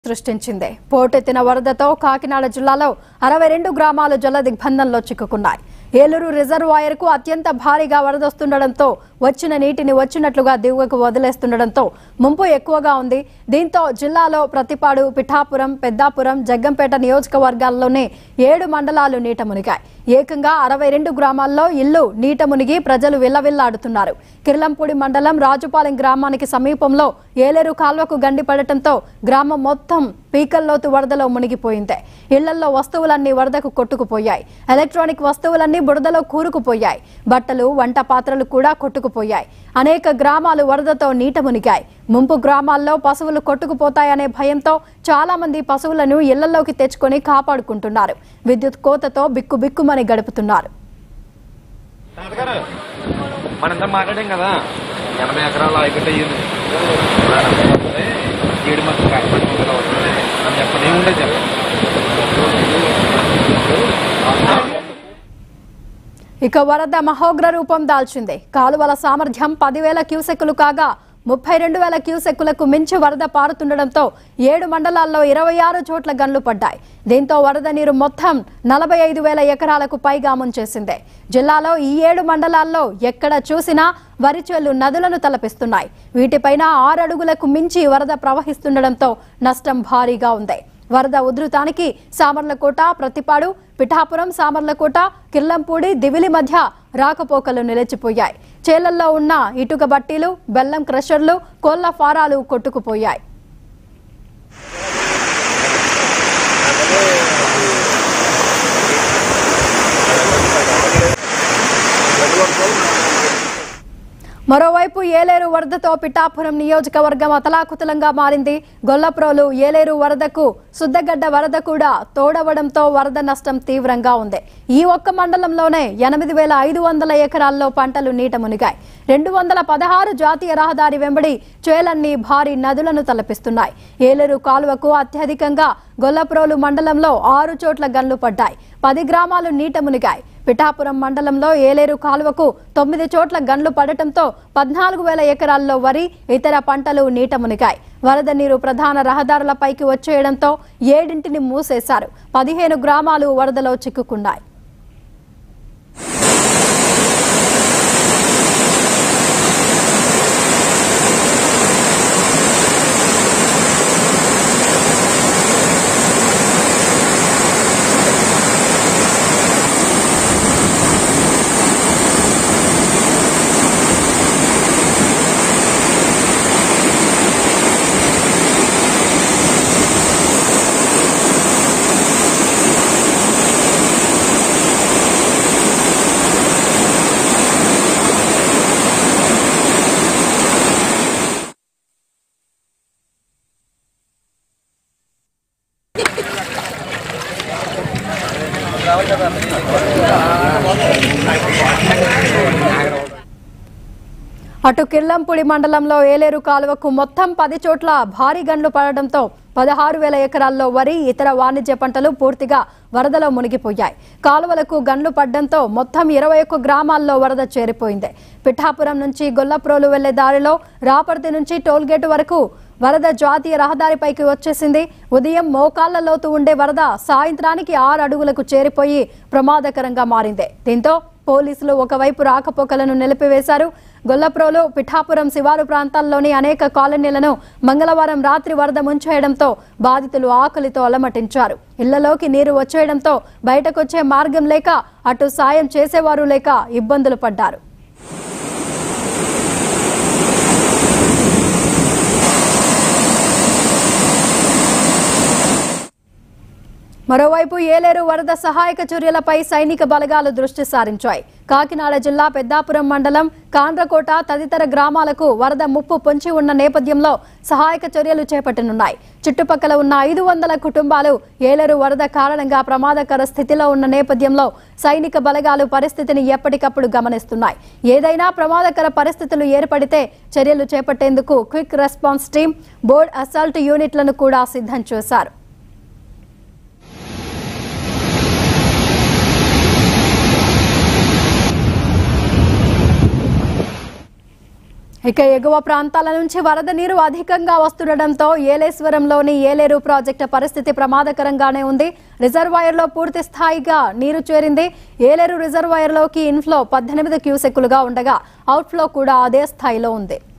సృష్టించింది పోటెత్తిన వరదతో కాకినాడ జిల్లాలో అరవై రెండు గ్రామాలు జల దిగ్బంధంలో చిక్కుకున్నాయి ఏలూరు రిజర్వాయర్ కు అత్యంత భారీగా వరదొస్తుండటంతో వచ్చిన నీటిని వచ్చినట్లుగా దిగువకు వదిలేస్తుండటంతో ముంపు ఎక్కువగా ఉంది దీంతో జిల్లాలో ప్రతిపాడు పిఠాపురం పెద్దాపురం జగ్గంపేట నియోజకవర్గాల్లోనే ఏడు మండలాలు నీట మునిగాయి ఏకంగా అరవై రెండు గ్రామాల్లో ఇల్లు నీట మునిగి ప్రజలు విల్లవిల్లాడుతున్నారు కిర్లంపూడి మండలం రాజుపాలెం గ్రామానికి సమీపంలో ఏలేరు కాల్వకు గండి పడటంతో గ్రామం మొత్తం పీకల్లోతు వరదలో మునిగిపోయింది ఇళ్లల్లో వస్తువులన్నీ వరదకు కొట్టుకుపోయాయి ఎలక్ట్రానిక్ వస్తువులన్నీ బురదలో కూరుకుపోయాయి బట్టలు వంట పాత్రలు కూడా కొట్టుకుపోయాయి అనేక గ్రామాలు వరదతో నీట మునిగాయి ముంపు గ్రామాల్లో పశువులు కొట్టుకుపోతాయనే భయంతో చాలా మంది పశువులను ఇళ్లలోకి తెచ్చుకొని కాపాడుకుంటున్నారు విద్యుత్ కోతతో బిక్కు బిక్కుమని గడుపుతున్నారు తాతగారు మనంతా మాట్లాడాం కదా ఎనభై ఎకరాలు అయిపోతే అయ్యింది ఏడు మాకు కష్టపడి అవుతుంది అని చెప్పండి ఏముండే చెప్పండి ఇక వరద మహోగ్ర రూపం దాల్చింది కాలువల సామర్థ్యం పదివేల క్యూసెక్కులు కాగా ముప్పై రెండు వేల క్యూసెక్కులకు మించి వరద పారుతుండటంతో ఏడు మండలాల్లో ఇరవై ఆరు చోట్ల గన్లు పడ్డాయి దీంతో వరద నీరు మొత్తం నలభై ఐదు వేల ఎకరాలకు పైగా ముంచేసింది జిల్లాలో ఈ ఏడు మండలాల్లో ఎక్కడ చూసినా వరిచేలు నదులను తలపిస్తున్నాయి వీటిపైన ఆరు అడుగులకు మించి వరద ప్రవహిస్తుండటంతో నష్టం భారీగా ఉంది వరద ఉధృతానికి సామర్లకోట ప్రతిపాడు పిఠాపురం సామర్లకోట కిర్లంపూడి దివిలి మధ్య రాకపోకలు నిలిచిపోయాయి చేలల్లో ఉన్న ఇటుక బట్టీలు బెల్లం క్రషర్లు కోళ్ల ఫారాలు కొట్టుకుపోయాయి మరోవైపు ఏలేరు వరదతో పిఠాపురం నియోజకవర్గం అతలాకుతలంగా మారింది గొల్లప్రోలు ఏలేరు వరదకు సుద్దగడ్డ వరద కూడా తోడవడంతో వరద నష్టం తీవ్రంగా ఉంది ఈ ఒక్క మండలంలోనే ఎనిమిది వేల ఐదు వందల ఎకరాల్లో పంటలు నీట మునిగాయి రెండు వందల పదహారు జాతీయ రహదారి వెంబడి చేలన్నీ భారీ నదులను తలపిస్తున్నాయి ఏలేరు కాలువకు అత్యధికంగా గొల్లప్రోలు మండలంలో ఆరు చోట్ల గన్లు పడ్డాయి పది గ్రామాలు నీట మునిగాయి పిఠాపురం మండలంలో ఏలేరు కాలువకు తొమ్మిది చోట్ల గన్లు పడటంతో పద్నాలుగు వేల ఎకరాల్లో వరి ఇతర పంటలు నీట మునిగాయి వరద నీరు ప్రధాన రహదారులపైకి వచ్చేయడంతో ఏడింటిని మూసేశారు పదిహేను గ్రామాలు వరదలో చిక్కుకున్నాయి అటు కిర్లంపూడి మండలంలో ఏలేరు కాలువకు మొత్తం పది చోట్ల భారీ గన్లు పడడంతో పదహారు వేల ఎకరాల్లో వరి ఇతర వాణిజ్య పంటలు పూర్తిగా వరదలో మునిగిపోయాయి కాలువలకు గన్లు పడ్డంతో మొత్తం ఇరవై ఒక్క గ్రామాల్లో వరద చేరిపోయింది పిఠాపురం నుంచి గొల్లప్రోలు వెళ్లే దారిలో రాపర్తి నుంచి టోల్గేట్ వరకు వరద జాతీయ రహదారిపైకి వచ్చేసింది ఉదయం మోకాళ్ల లోతు ఉండే వరద సాయంత్రానికి ఆరు అడుగులకు చేరిపోయి ప్రమాదకరంగా మారింది దీంతో పోలీసులు ఒకవైపు రాకపోకలను నిలిపివేశారు గొల్లప్రోలు పిఠాపురం శివారు ప్రాంతాల్లోని అనేక కాలనీలను మంగళవారం రాత్రి వరద ముంచేయడంతో బాధితులు ఆకలితో అలమటించారు ఇళ్లలోకి నీరు వచ్చేయడంతో బయటకొచ్చే మార్గం లేక అటు సాయం చేసేవారు లేక ఇబ్బందులు పడ్డారు మరోవైపు ఏలేరు వరద సహాయక చర్యలపై సైనిక బలగాలు దృష్టి సారించాయి కాకినాడ జిల్లా పెద్దాపురం మండలం కాండ్రకోట తదితర గ్రామాలకు వరద ముప్పు పొంచి ఉన్న నేపథ్యంలో సహాయక చర్యలు చేపట్టనున్నాయి చుట్టుపక్కల ఉన్న ఐదు వందల కుటుంబాలు ఏలేరు వరద కారణంగా ప్రమాదకర స్థితిలో ఉన్న నేపథ్యంలో సైనిక బలగాలు పరిస్థితిని ఎప్పటికప్పుడు గమనిస్తున్నాయి ఏదైనా ప్రమాదకర పరిస్థితులు ఏర్పడితే చర్యలు చేపట్టేందుకు quick response team board assault యూనిట్లను కూడా సిద్ధం చేశారు ఇక ఎగువ ప్రాంతాల నుంచి వరద నీరు అధికంగా వస్తుండటంతో ఏలేశ్వరంలోని ఏలేరు ప్రాజెక్టు పరిస్థితి ప్రమాదకరంగానే ఉంది రిజర్వాయర్లో పూర్తి స్థాయిగా నీరు చేరింది ఏలేరు రిజర్వాయర్లోకి ఇన్ఫ్లో పద్దెనిమిది క్యూసెక్కులుగా ఉండగా అవుట్ఫ్లో కూడా అదే స్థాయిలో ఉంది